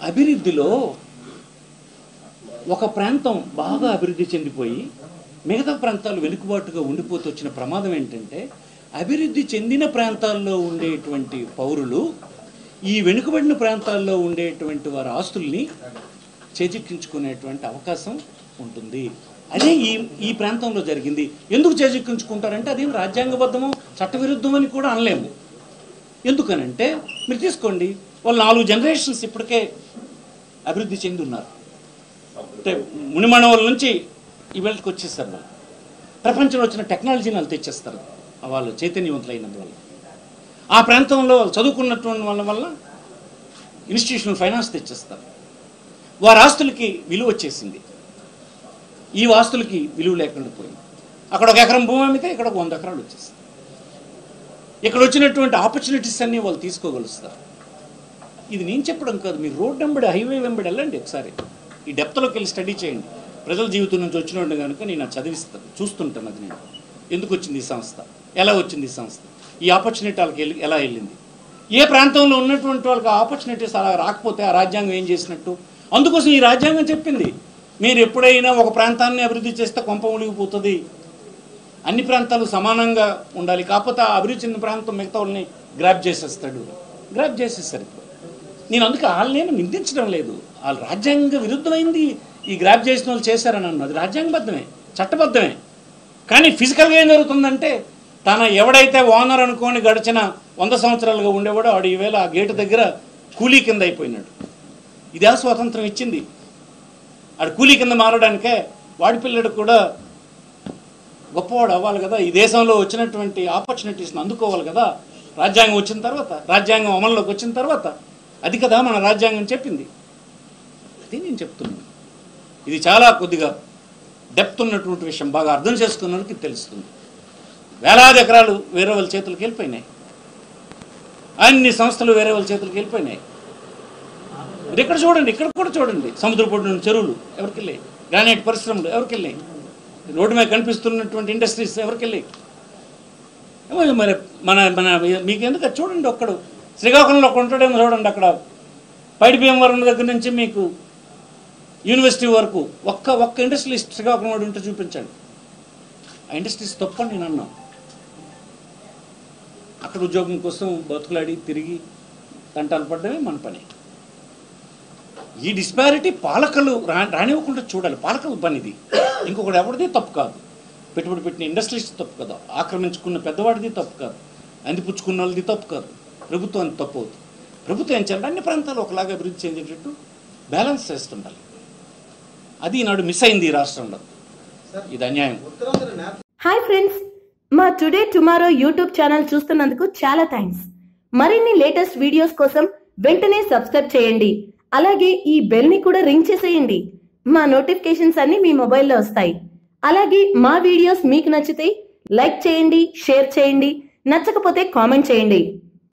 అభివృద్ధిలో ఒక ప్రాంతం బాగా అభివృద్ధి చెందిపోయి మిగతా ప్రాంతాలు వెనుకబాటుగా ఉండిపోతూ వచ్చిన ప్రమాదం ఏంటంటే అభివృద్ధి చెందిన ప్రాంతాల్లో ఉండేటువంటి పౌరులు ఈ వెనుకబడిన ప్రాంతాల్లో ఉండేటువంటి వారి ఆస్తుల్ని చేజిక్కించుకునేటువంటి అవకాశం ఉంటుంది అదే ఈ ఈ ప్రాంతంలో జరిగింది ఎందుకు చేజిక్కించుకుంటారంటే అదేం రాజ్యాంగబద్ధమో చట్టవిరుద్ధం అని కూడా అనలేము ఎందుకనంటే మీరు తీసుకోండి వాళ్ళు నాలుగు జనరేషన్స్ ఇప్పటికే అభివృద్ధి చెంది ఉన్నారు అంటే మునిమణవుల నుంచి ఈవేళకి వచ్చేస్తారు వాళ్ళు ప్రపంచంలో వచ్చిన టెక్నాలజీని వాళ్ళు తెచ్చేస్తారు వాళ్ళు చైతన్యవంతులైనందువల్ల ఆ ప్రాంతంలో వాళ్ళు చదువుకున్నటువంటి వాళ్ళ వల్ల ఇన్స్టిట్యూషనల్ ఫైనాన్స్ తెచ్చేస్తారు వారి ఆస్తులకి విలువ వచ్చేసింది ఈ ఆస్తులకి విలువ లేకుండా పోయింది అక్కడ ఒక ఎకరం భూమి అమ్మితే ఇక్కడ ఒక వంద ఎకరాలు వచ్చేస్తుంది ఇక్కడ వచ్చినటువంటి ఆపర్చునిటీస్ అన్నీ వాళ్ళు తీసుకోగలుస్తారు ఇది నేను చెప్పడం కాదు మీరు రోడ్ వెంబడి హైవే వెంబడి వెళ్ళండి ఒకసారి ఈ డెప్త్లోకి వెళ్ళి స్టడీ చేయండి ప్రజల జీవితం నుంచి వచ్చినోడు కనుక నేను అది చదివిస్తాను చూస్తుంటాను అది నేను ఎందుకు వచ్చింది ఈ సంస్థ ఎలా వచ్చింది ఈ సంస్థ ఈ ఆపర్చునిటీ వాళ్ళకి వెళ్ళి ఎలా వెళ్ళింది ఏ ప్రాంతంలో ఉన్నటువంటి వాళ్ళకి ఆపర్చునిటీస్ అలా రాకపోతే ఆ రాజ్యాంగం ఏం చేసినట్టు అందుకోసం ఈ రాజ్యాంగం చెప్పింది మీరు ఎప్పుడైనా ఒక ప్రాంతాన్ని అభివృద్ధి చేస్తే కొంప మునిగిపోతుంది అన్ని ప్రాంతాలు సమానంగా ఉండాలి కాకపోతే ఆ అభివృద్ధి చెందిన ప్రాంతం మిగతా వాళ్ళని గ్రాప్ చేసేస్తాడు గ్రాప్ చేసేస్తారు ఇప్పుడు నేను అందుకే వాళ్ళని నేను నిందించడం లేదు వాళ్ళు రాజ్యాంగ విరుద్ధమైంది ఈ గ్రాప్ చేసిన వాళ్ళు చేశారని అన్నది అది రాజ్యాంగబద్ధమే చట్టబద్ధమే కానీ ఫిజికల్గా ఏం జరుగుతుందంటే తన ఎవడైతే ఓనర్ అనుకోని గడిచిన వంద సంవత్సరాలుగా ఉండేవాడో వాడు ఈవేళ ఆ గేటు దగ్గర కూలీ కింద అయిపోయినాడు ఇదే స్వాతంత్రం ఇచ్చింది ఆడు కూలీ కింద మారడానికే వాడి పిల్లడు కూడా గొప్పవాడు అవ్వాలి కదా ఈ దేశంలో వచ్చినటువంటి ఆపర్చునిటీస్ని అందుకోవాలి కదా రాజ్యాంగం వచ్చిన తర్వాత రాజ్యాంగం అమల్లోకి వచ్చిన తర్వాత అది కదా మన రాజ్యాంగం చెప్పింది అది నేను చెప్తున్నాను ఇది చాలా కొద్దిగా డెప్త్ ఉన్నటువంటి విషయం బాగా అర్థం చేసుకున్న వాళ్ళకి తెలుస్తుంది వేలాది ఎకరాలు వేరే వాళ్ళ చేతులకు వెళ్ళిపోయినాయి అన్ని సంస్థలు వేరే వాళ్ళ చేతులకు వెళ్ళిపోయినాయి మీరు ఇక్కడ చూడండి ఇక్కడ కూడా చూడండి సముద్ర పొడిన చెరువులు ఎవరికి వెళ్ళాయి గ్రానైట్ పరిశ్రమలు ఎవరికి వెళ్ళాయి రోడ్డు మీద కనిపిస్తున్నటువంటి ఇండస్ట్రీస్ ఎవరికి వెళ్ళాయి ఏమో మరి మన మన మీకు ఎందుకు అది చూడండి ఒక్కడు శ్రీకాకుళంలో ఒక ఉంటాడేమో చూడండి అక్కడ పైడి భీమవరం దగ్గర నుంచి మీకు యూనివర్సిటీ వరకు ఒక్క ఒక్క ఇండస్ట్రియలిస్ట్ శ్రీకాకుళం వాడు ఉంటే చూపించండి ఆ ఇండస్ట్రీస్ తప్పని నేను అన్నా అక్కడ ఉద్యోగం కోసం బతుకులాడి తిరిగి తంటాలు పడ్డమే మన పని ఈ డిస్పారిటీ పాలకులు రా రానివ్వకుండా చూడాలి పాలకుల పని ఇది ఇంకొకటి ఎవరిది తప్పు కాదు పెట్టుబడి పెట్టిన ఇండస్ట్రీస్ తప్పు కాదు ఆక్రమించుకున్న పెద్దవాడిది తప్పు కాదు అందిపుచ్చుకున్న వాళ్ళది తప్పు కాదు ప్రభుత్వానికి తప్పు అవుతుంది ప్రభుత్వం ఏం చేయాలి అన్ని ప్రాంతాలు ఒకలాగా అభివృద్ధి చెందేటట్టు బ్యాలెన్స్ చేస్తుండాలి అది ఈనాడు మిస్ అయింది ఈ రాష్ట్రంలో ఇది అన్యాయం హాయ్ ఫ్రెండ్స్ మా టుడే టుమారో యూట్యూబ్ ఛానల్ చూస్తున్నందుకు చాలా థ్యాంక్స్ మరిన్ని లేటెస్ట్ వీడియోస్ కోసం వెంటనే సబ్స్క్రైబ్ చేయండి అలాగే ఈ బెల్ ని కూడా రింగ్ చేసేయండి మా నోటిఫికేషన్స్ అన్ని మీ మొబైల్లో వస్తాయి అలాగే మా వీడియోస్ మీకు నచ్చితే లైక్ చేయండి షేర్ చేయండి నచ్చకపోతే కామెంట్ చేయండి